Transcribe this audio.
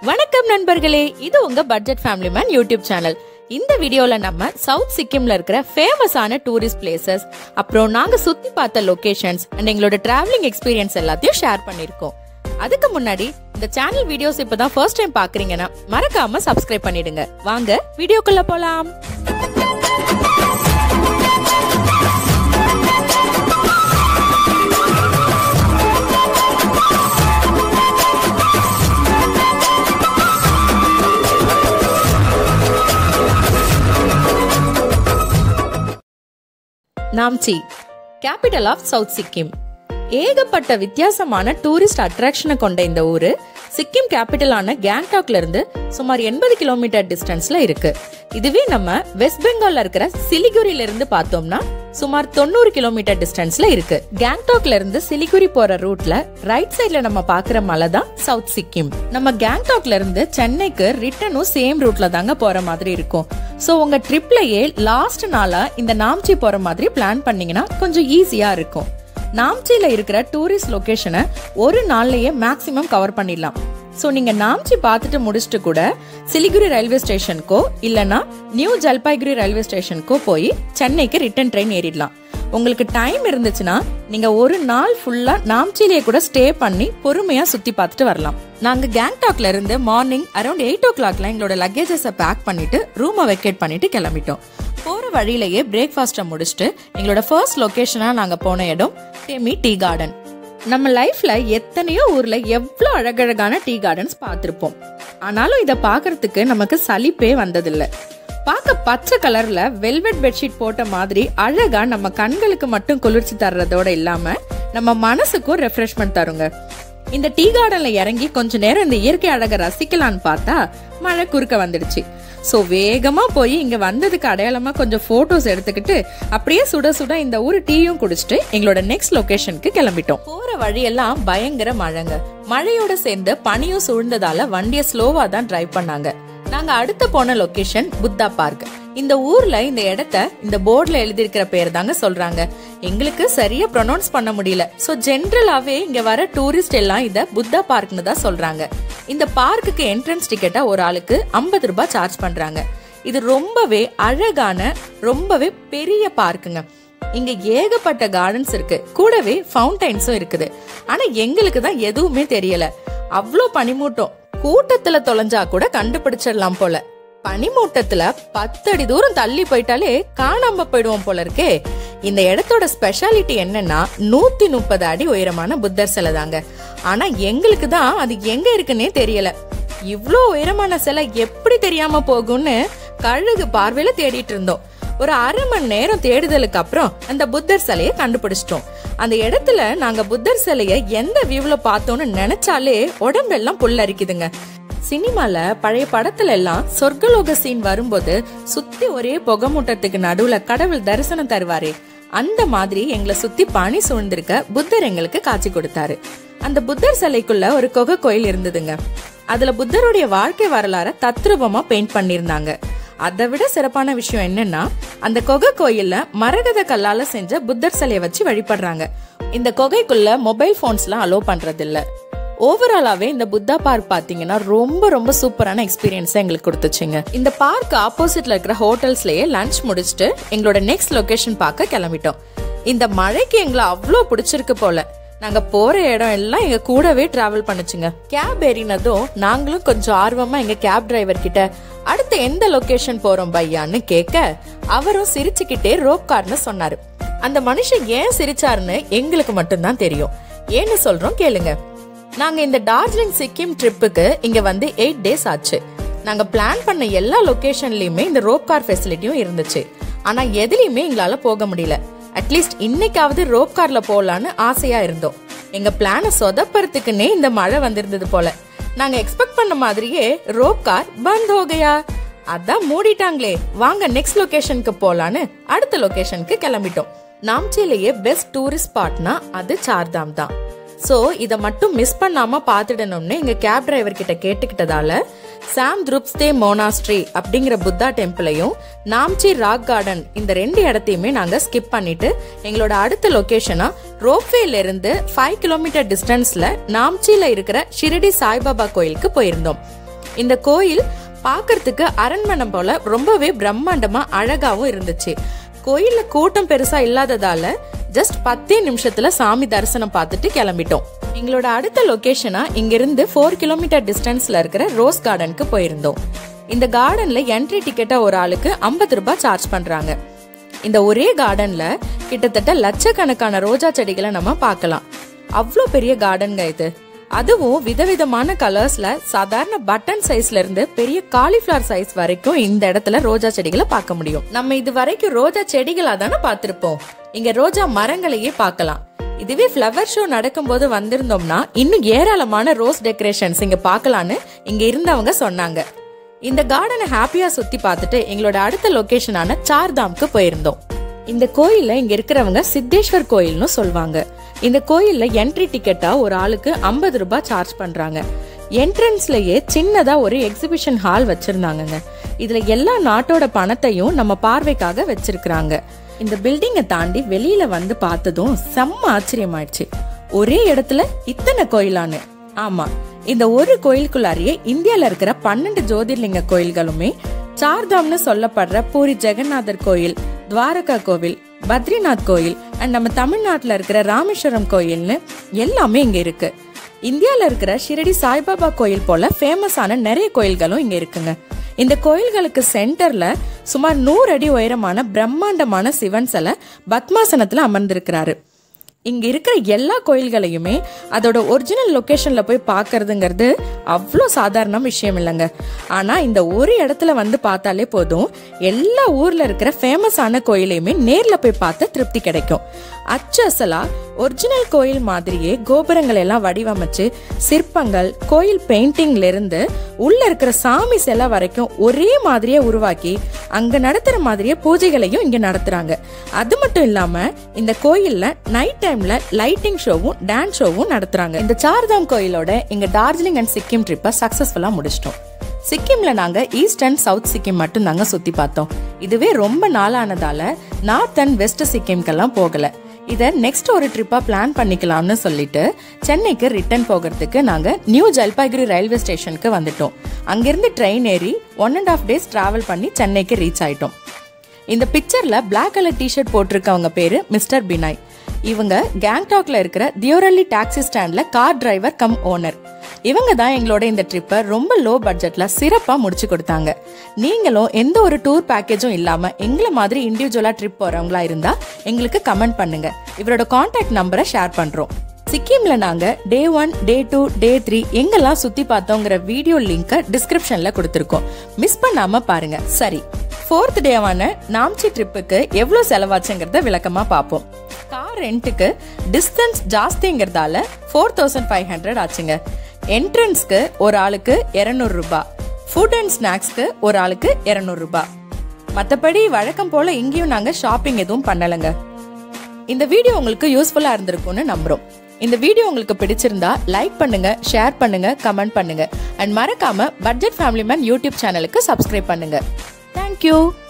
வணக்கம் நண்பர்களே இது உங்க budget family man YouTube channel இந்த வீடியோல நம்ம சவுத் சிக்கிம்ல இருக்கிற ஃபேமஸான டூரிஸ்ட் பிளேசஸ் அப்புறம் நாங்க சுத்தி பார்த்த லொகேஷன்ஸ் அண்ட் எங்களோட டிராவலிங் எக்ஸ்பீரியன்ஸ் எல்லாத்தையும் ஷேர் பண்ணிருக்கோம் அதுக்கு முன்னாடி இந்த சேனல் வீடியோஸ் இப்பதான் ஃபர்ஸ்ட் டைம் பாக்குறீங்கன்னா மறக்காம சப்ஸ்கிரைப் பண்ணிடுங்க வாங்க வீடியோக்குள்ள போலாம் Namchi capital of south Sikkim ஏகப்பட்ட வித்தியாசமான டூரிஸ்ட் அட்ராக்ஷனை கொண்ட இந்த ஊரு சிக்கிம் கேபிட்டலான கேங்டாக்ல இருந்து சுமார் எண்பது கிலோமீட்டர் டிஸ்டன்ஸ்ல இருக்கு இதுவே நம்ம வெஸ்ட் பெங்கால்ல இருக்கிற சிலிகுரியில இருந்து பார்த்தோம்னா சுமார் தொண்ணூறு கிலோமீட்டர் டிஸ்டன்ஸ்ல இருக்கு கேங்டாக்ல இருந்து சிலிகுரி போற ரூட்ல ரைட் சைட்ல நம்ம பாக்குற மலை தான் சவுத் சிக்கிம் நம்ம கேங்டாக்ல இருந்து சென்னைக்கு ரிட்டனும் சேம் ரூட்ல தாங்க போற மாதிரி இருக்கும் சோ உங்க ட்ரிப்லயே லாஸ்ட் நாளா இந்த நாம்ச்சி போற மாதிரி பிளான் பண்ணீங்கன்னா கொஞ்சம் ஈஸியா இருக்கும் நாம்ச்சில இருக்கிற டூரிஸ்ட் லொகேஷனை ஒரு நாள்லயே மேக்ஸிமம் கவர் பண்ணிடலாம் ஸோ நீங்க நாம்ச்சி பார்த்துட்டு முடிச்சுட்டு கூட சிலிகுரி ரயில்வே ஸ்டேஷனுக்கோ இல்லனா நியூ ஜல்பாய்குரி ரயில்வே ஸ்டேஷனுக்கோ போய் சென்னைக்கு ரிட்டர்ன் ட்ரெயின் ஏறிடலாம் உங்களுக்கு டைம் இருந்துச்சுன்னா நீங்க ஒரு நாள் ஃபுல்லா நாம்ச்சிலேயே கூட ஸ்டே பண்ணி பொறுமையா சுத்தி பார்த்துட்டு வரலாம் நாங்க கேங்டாக்ல இருந்து மார்னிங் அரௌண்ட் எயிட் ஓ கிளாக்ல எங்களோட லக்கேஜஸை பேக் பண்ணிட்டு ரூமை வெக்கேட் பண்ணிட்டு கிளம்பிட்டோம் போற வழியிலேயே பிரேக்ஃபாஸ்ட்டை முடிச்சுட்டு எங்களோட ஃபர்ஸ்ட் லொகேஷனா நாங்க போன இடம் டெமி டீ கார்டன் நம்ம லைஃப்ல எத்தனையோ ஊர்ல எவ்வளோ அழகழகான டீ கார்டன்ஸ் பார்த்திருப்போம் ஆனாலும் இதை பார்க்கறதுக்கு நமக்கு சலிப்பே வந்ததில்ல பார்க்க பச்சை கலர்ல வெல்வெட் பெட்ஷீட் போட்ட மாதிரி அழகா நம்ம கண்களுக்கு மட்டும் குளிர்ச்சி தர்றதோட இல்லாம நம்ம மனசுக்கும் ரெஃப்ரெஷ்மெண்ட் தருங்க இந்த டீ கார்டன்ல இறங்கி கொஞ்ச நேரம் இந்த இயற்கை அழகை ரசிக்கலான்னு பார்த்தா மழை குறுக்க வந்துடுச்சு ஸோ வேகமா போய் இங்க வந்ததுக்கு அடையாளமா கொஞ்சம் போட்டோஸ் எடுத்துக்கிட்டு அப்படியே சுட சுட இந்த ஊர் டீயும் குடிச்சிட்டு எங்களோட நெக்ஸ்ட் லொகேஷனுக்கு கிளம்பிட்டோம் போற வழியெல்லாம் பயங்கர மழைங்க மழையோட சேர்ந்து பனியும் சூழ்ந்ததால வண்டியை ஸ்லோவா தான் டிரைவ் பண்ணாங்க நாங்க அடுத்து போன லொகேஷன் புத்தா பார்க் இந்த ஊர்ல இந்த இடத்த இந்த போர்ட்ல எழுதியிருக்கிற பேர் தாங்க சொல்றாங்க எங்களுக்கு சரியா ப்ரொனவுன்ஸ் பண்ண முடியல சோ ஜென்ரலாவே இங்க வர டூரிஸ்ட் எல்லாம் இத புத்தா பார்க்னு தான் சொல்றாங்க இந்த பார்க்குக்கு என்ட்ரன்ஸ் டிக்கெட்டா ஒரு ஆளுக்கு ஐம்பது ரூபாய் சார்ஜ் பண்றாங்க இது ரொம்பவே அழகான ரொம்பவே பெரிய பார்க்குங்க இங்க ஏகப்பட்ட கார்டன்ஸ் இருக்கு கூடவே ஃபவுண்டைன்ஸும் இருக்குது ஆனா எங்களுக்கு தான் எதுவுமே தெரியல அவ்வளோ பனிமூட்டம் கூட்டத்துல தொலைஞ்சா கூட கண்டுபிடிச்சிடலாம் போல பனிமூட்டத்துல பத்தடி தூரம் தள்ளி போயிட்டாலே காணாம போயிடுவோம் போல இருக்கே இந்த இடத்தோட ஸ்பெஷாலிட்டி என்னன்னா நூத்தி முப்பது அடி உயரமான புத்தர் சிலை தாங்க ஆனா எங்களுக்கு தான் அது எங்க இருக்குன்னே தெரியல இவ்ளோ உயரமான சிலை எப்படி தெரியாம போகும்னு கழுகு பார்வையில தேடிட்டு இருந்தோம் ஒரு அரை மணி நேரம் தேடுதலுக்கு அப்புறம் அந்த புத்தர் சிலையை கண்டுபிடிச்சிட்டோம் அந்த இடத்துல நாங்க புத்தர் சிலைய எந்த வியூல பார்த்தோம்னு நினைச்சாலே உடம்பெல்லாம் புல்லரிக்குதுங்க சினிமால பழைய படத்துல எல்லாம் சொர்க்கலோக சீன் வரும்போது சுத்தி ஒரே புகை மூட்டத்துக்கு நடுவுல கடவுள் தரிசனம் தருவாரே அந்த மாதிரி எங்களை சுத்தி பனி சூழ்ந்திருக்க புத்தர் எங்களுக்கு காட்சி கொடுத்தாரு அந்த புத்தர் சிலைக்குள்ள ஒரு குகை கோயில் இருந்ததுங்க அதுல புத்தருடைய வாழ்க்கை வரலாற தத்ரூபமா பெயிண்ட் பண்ணிருந்தாங்க அதை விட சிறப்பான விஷயம் என்னன்னா அந்த கொகை கோயில்ல மரகத கல்லால செஞ்ச புத்தர் சிலையை வச்சு வழிபடுறாங்க இந்த கொகைக்குள்ள மொபைல் போன்ஸ்லாம் அலோவ் பண்றது இல்ல ஓவராலாவே இந்த புத்தா பார்க் பாத்தீங்கன்னா ரொம்ப ரொம்ப சூப்பரான எக்ஸ்பீரியன்ஸ் எங்களுக்கு கொடுத்துச்சுங்க இந்த பார்க் ஆப்போசிட்ல இருக்கிற ஹோட்டல்ஸ்லயே லஞ்ச் முடிச்சுட்டு எங்களோட நெக்ஸ்ட் லொகேஷன் பார்க்க கிளம்பிட்டோம் இந்த மழைக்கு எங்களை அவ்வளோ பிடிச்சிருக்கு போல நாங்க போற இடம் எல்லாம் எங்க கூடவே டிராவல் பண்ணுச்சுங்க கேப் ஏறினதும் நாங்களும் கொஞ்சம் ஆர்வமா எங்க கேப் டிரைவர் கிட்ட அடுத்து எந்த லொகேஷன் போறோம் பையான்னு கேட்க அவரும் சிரிச்சுக்கிட்டே ரோப் கார்னு சொன்னாரு அந்த மனுஷன் ஏன் சிரிச்சாருன்னு எங்களுக்கு மட்டும்தான் தெரியும் ஏன்னு சொல்றோம் கேளுங்க நாங்க இந்த டார்ஜிலிங் சிக்கிம் ட்ரிப்புக்கு இங்க வந்து எயிட் டேஸ் ஆச்சு நாங்க பிளான் பண்ண எல்லா லொகேஷன்லயுமே இந்த ரோப் கார் ஃபெசிலிட்டியும் இருந்துச்சு ஆனா எதுலயுமே எங்களால போக முடியல அட்லீஸ்ட் இன்னைக்காவது ரோப் கார்ல போலான்னு ஆசையா இருந்தோம் எங்க பிளான சொதப்பறதுக்குன்னே இந்த மழை வந்திருந்தது போல நாங்க எக்ஸ்பெக்ட் பண்ண மாதிரியே ரோப் கார் பந்த் ஹோகையா அதான் மூடிட்டாங்களே வாங்க நெக்ஸ்ட் லொகேஷனுக்கு போலான்னு அடுத்த லொகேஷனுக்கு கிளம்பிட்டோம் நாம்ச்சிலேயே பெஸ்ட் டூரிஸ்ட் ஸ்பாட்னா அது சார்தாம் தான் ஸோ இதை மட்டும் மிஸ் பண்ணாம பார்த்துடணும்னு எங்க கேப் டிரைவர் கிட்ட கேட்டுக்கிட்டதால சாம் துருப்ஸ்தே மோனாஸ்ட்ரி அப்படிங்கிற புத்தா டெம்பிளையும் நாம்ச்சி ராக் கார்டன் இந்த ரெண்டு இடத்தையுமே நாங்க ஸ்கிப் பண்ணிட்டு எங்களோட அடுத்த லொகேஷனா ரோப்வேல இருந்து ஃபைவ் கிலோமீட்டர் டிஸ்டன்ஸ்ல நாம்ச்சில இருக்கிற ஷிரடி சாய்பாபா கோயிலுக்கு போயிருந்தோம் இந்த கோயில் பார்க்கறதுக்கு அரண்மனை போல ரொம்பவே பிரம்மாண்டமா அழகாவும் இருந்துச்சு கோயில்ல கூட்டம் பெருசா இல்லாததால ஜஸ்ட் பத்தே நிமிஷத்துல சாமி தரிசனம் பார்த்துட்டு கிளம்பிட்டோம் எங்களோட அடுத்த லொகேஷனா இங்கிருந்து ஃபோர் கிலோமீட்டர் டிஸ்டன்ஸ்ல இருக்கிற ரோஸ் கார்டனுக்கு போயிருந்தோம் இந்த கார்டன்ல என்ட்ரி டிக்கெட்டா ஒரு ஆளுக்கு ஐம்பது ரூபாய் சார்ஜ் பண்றாங்க இந்த ஒரே கார்டன்ல கிட்டத்தட்ட லட்சக்கணக்கான ரோஜா செடிகளை நம்ம பார்க்கலாம் அவ்வளோ பெரிய கார்டன்ங்க இது அதுவும் விதவிதமான கலர்ஸ்ல சாதாரண பட்டன் சைஸ்ல இருந்து பெரிய காலிஃபிளவர் சைஸ் வரைக்கும் இந்த இடத்துல ரோஜா செடிகளை பார்க்க முடியும் நம்ம இது வரைக்கும் ரோஜா செடிகளா தானே பார்த்திருப்போம் இங்க ரோஜா மரங்களையே பார்க்கலாம் இதுவே ஃப்ளவர் ஷோ நடக்கும்போது வந்திருந்தோம்னா இன்னும் ஏராளமான ரோஸ் டெக்கரேஷன்ஸ் இங்க பார்க்கலான்னு இங்க இருந்தவங்க சொன்னாங்க இந்த கார்டனை ஹாப்பியா சுத்தி பார்த்துட்டு எங்களோட அடுத்த லொகேஷனான சார்தாம்க்கு போயிருந்தோம் இந்த கோயில்ல இங்க இருக்கிறவங்க சித்தேஸ்வர் கோயில்னு சொல்லுவாங்க இந்த கோயில்ல என்ட்ரி டிக்கெட்டா ஒரு ஆளுக்கு ஐம்பது ரூபாய் சார்ஜ் பண்றாங்க என்ட்ரன்ஸ்லயே சின்னதா ஒரு எக்ஸிபிஷன் ஹால் வச்சிருந்தாங்கங்க இதுல எல்லா நாட்டோட பணத்தையும் நம்ம பார்வைக்காக வச்சிருக்கிறாங்க இந்த பில்டிங்கை தாண்டி வெளியில வந்து பார்த்ததும் செம்ம ஆச்சரியமாயிடுச்சு ஒரே இடத்துல இத்தனை கோயிலான்னு ஆமா இந்த ஒரு கோயிலுக்குள்ளாரியே இந்தியால இருக்கிற பன்னெண்டு ஜோதிர்லிங்க கோயில்களுமே சார்தாம்னு சொல்லப்படுற பூரி ஜெகநாதர் கோயில் துவாரகா கோவில் பத்ரிநாத் கோயில் அண்ட் நம்ம தமிழ்நாட்டில் இருக்கிற ராமேஸ்வரம் கோயில்னு எல்லாமே இங்க இருக்கு இந்தியால இருக்கிற ஷிரடி சாய்பாபா கோயில் போல ஃபேமஸான நிறைய கோயில்களும் இங்க இருக்குங்க இந்த கோயில்களுக்கு சென்டர்ல சுமார் நூறு அடி உயரமான பிரம்மாண்டமான சிவன் சிலை பத்மாசனத்துல அமர்ந்திருக்கிறாரு இங்க இருக்கிற எல்லா கோயில்களையுமே அதோட ஒரிஜினல் லொகேஷன்ல போய் பார்க்கறதுங்கிறது அவ்வளோ சாதாரண விஷயம் இல்லைங்க ஆனா இந்த ஒரு இடத்துல வந்து பார்த்தாலே போதும் எல்லா ஊர்ல இருக்கிற ஃபேமஸான கோயிலையுமே நேர்ல போய் பார்த்து திருப்தி கிடைக்கும் அச்சு அசலா ஒரிஜினல் கோயில் மாதிரியே கோபுரங்கள் எல்லாம் வடிவமைச்சு சிற்பங்கள் கோயில் பெயிண்டிங்ல இருந்து உள்ள இருக்கிற சாமி சிலை வரைக்கும் ஒரே மாதிரியே உருவாக்கி அங்க நடத்துற மாதிரியே பூஜைகளையும் இங்க நடத்துறாங்க அது மட்டும் இல்லாம இந்த கோயில்ல நைட் டைம்ல லைட்டிங் ஷோவும் டான்ஸ் ஷோவும் நடத்துறாங்க இந்த சார்தாம் கோயிலோட இங்க டார்ஜிலிங் அண்ட் சிக்கிம் ட்ரிப்பை சக்சஸ்ஃபுல்லா முடிச்சிட்டோம் சிக்கிம்ல நாங்க ஈஸ்ட் அண்ட் சவுத் சிக்கிம் மட்டும் தாங்க சுத்தி பார்த்தோம் இதுவே ரொம்ப நாளானதால நார்த் அண்ட் வெஸ்ட் சிக்கிம்க்கெல்லாம் போகல இதை நெக்ஸ்ட் ஒரு ட்ரிப்பா பிளான் பண்ணிக்கலாம்னு சொல்லிட்டு சென்னைக்கு ரிட்டர்ன் போகிறதுக்கு நாங்க நியூ ஜல்பாய்குரி ரயில்வே ஸ்டேஷனுக்கு வந்துட்டோம் அங்கிருந்து ட்ரெயின் ஏறி one and half days travel பண்ணி சென்னைக்கு ரீச் ஆயிட்டோம் இந்த பிக்சர்ல பிளாக் கலர் டிஷர்ட் போட்டிருக்கவங்க பேரு மிஸ்டர் பினாய் இவங்க கேங்டாக்ல இருக்கிற தியோரல்லி டாக்ஸி ஸ்டாண்ட்ல கார் டிரைவர் கம் ஓனர் இவங்க தான் எங்களோட இந்த ட்ரிப்பை ரொம்ப லோ பட்ஜெட்ல சிறப்பா முடிச்சு கொடுத்தாங்க நீங்களும் எந்த ஒரு டூர் பேக்கேஜும் இல்லாம எங்களை மாதிரி இண்டிவிஜுவலா ட்ரிப் போறவங்களா இருந்தா எங்களுக்கு கமெண்ட் பண்ணுங்க இவரோட கான்டாக்ட் நம்பரை ஷேர் பண்றோம் சிக்கிம்ல நாங்க day one day two day three எங்கெல்லாம் சுத்தி பார்த்தோங்கிற வீடியோ லிங்கை டிஸ்கிரிப்ஷன்ல கொடுத்துருக்கோம் மிஸ் பண்ணாம பாருங்க சரி ஃபோர்த் டேவான நாம்ச்சி ட்ரிப்புக்கு எவ்வளவு செலவாச்சுங்கிறத விளக்கமா பார்ப்போம் கார் ரெண்ட்டுக்கு டிஸ்டன்ஸ் ஜாஸ்திங்கிறதால ஃபோர் தௌசண்ட் ஃபைவ் ஹண்ட்ரட் ஆச்சுங்க என்ட்ரன்ஸ்க்கு ஒரு ஆளுக்கு இரநூறு ரூபாய் ஃபுட் அண்ட் ஸ்நாக்ஸ்க்கு ஒரு ஆளுக்கு இரநூறு ரூபாய் மற்றபடி வழக்கம் போல இங்கேயும் நாங்க ஷாப்பிங் எதுவும் பண்ணலைங்க இந்த வீடியோ உங்களுக்கு யூஸ்ஃபுல்லா இருந்திருக்கும்னு நம்புறோம் இந்த வீடியோ உங்களுக்கு பிடிச்சிருந்தா லைக் பண்ணுங்க ஷேர் பண்ணுங்க கமெண்ட் பண்ணுங்க அண்ட் மறக்காம பட்ஜெட் ஃபேமிலி மேன் யூடியூப் சேனலுக்கு சப்ஸ்கிரைப் பண்ணுங்க தேங்க்யூ